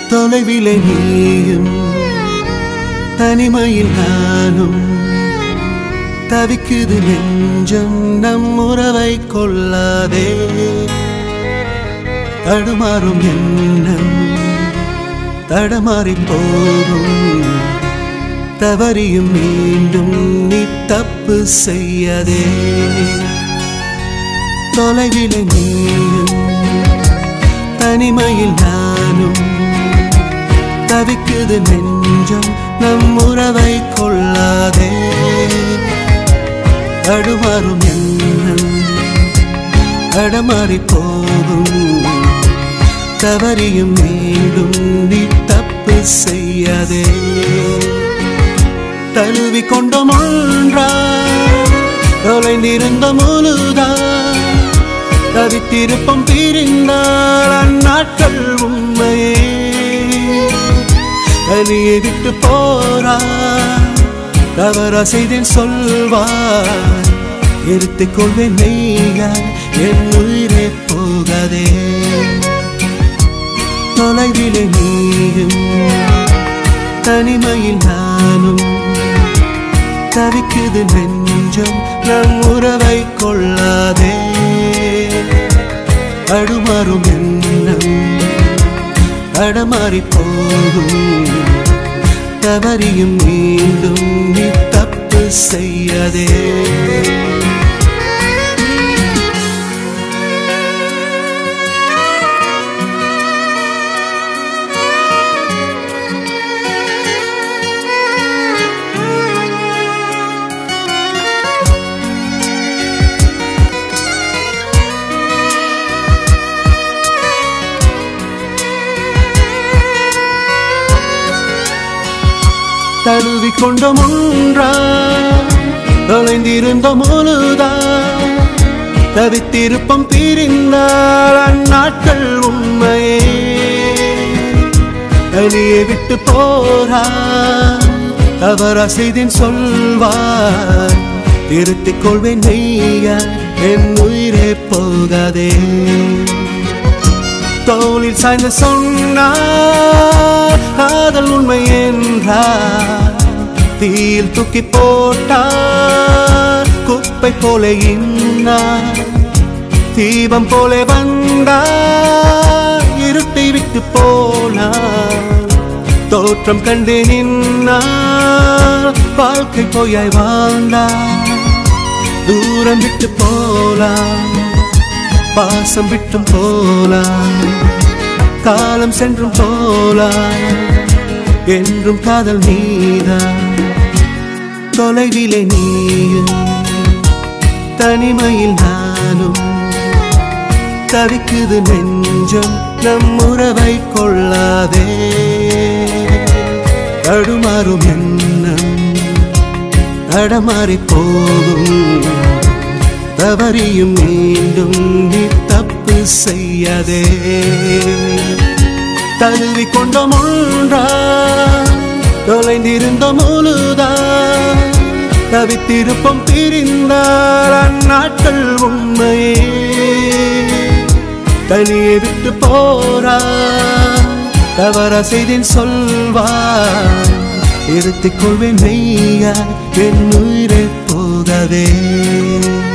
தொலைவிலே நீயும் தனிமையில் நானும் தவிக்குது நெஞ்சம் நம் உறவை கொள்ளாதே தடுமாறும் எண்ணம் தடமாறி போகும் தவறியும் மீண்டும் நீ தப்பு செய்யாதே தொலைவிலே நீயும் தனிமையில் நானும் தவிக்குது நெஞ்சம் நம் உறவை கொள்ளாதே தடுமாறும் எண்ணம் தடமாறி போகும் தவறியும் மீண்டும் நீ தப்பு செய்யாதே தழுவி கொண்ட ஒன்றா தொலைந்திருந்த முழுதா தவித்திருப்பம் பிரிந்தால் அந்நாட்கள் உண்மையே தனியை விட்டு போறா தவறா செய்தேன் சொல்வார் எடுத்துக் கொள்வேன் நெய்யா என் உயிரே போகாதே தொலைவிலே நீயும் தனிமையில் நானும் தவிக்குது நெஞ்சம் நம் உறவை கொள்ளாதே அடுமாறும் எண்ணம் அடமாறி போகும் தவறியும் மீண்டும் நீ தப்பு செய்யாதே தழுவி கொண்ட ஒன்றா தொலைந்திருந்த முழுதா தவித்திருப்பம் பிரிந்தால் அந்நாட்கள் உண்மையே தனியை விட்டு போறா தவறா செய்தேன் சொல்வார் திருத்திக் கொள்வேன் நெய்யா என் உயிரே போகாதே தோளில் சாய்ந்து சொன்னார் காதல் உண்மை என்றார் தீயில் தூக்கி போட்டார் குப்பை போல இன்னார் தீபம் போல வந்தார் இருட்டை விட்டு போனார் தோற்றம் கண்டு நின்னார் வாழ்க்கை போயாய் வாழ்ந்தார் தூரம் விட்டு போலாம் பாசம் விட்டும் போலாம் காலம் சென்றும் போலாம் என்றும் காதல் நீதான் தொலைவிலே நீயும் தனிமையில் நானும் தவிக்குது நெஞ்சம் நம் உறவை கொள்ளாதே தடுமாறும் எண்ணம் அடமாறி போகும் தவறியும் மீண்டும் நீ தப்பு செய்யாதே தழுவி கொண்ட ஒன்றா தொலைந்திருந்த முழுதா தவித்திருப்பம் பிரிந்தால் அந்நாட்கள் உண்மையே தனியை விட்டு போறா தவறா செய்தேன் சொல்வார் இருத்திக் கொள்வேன் மெய்யா என் உயிரை போகவே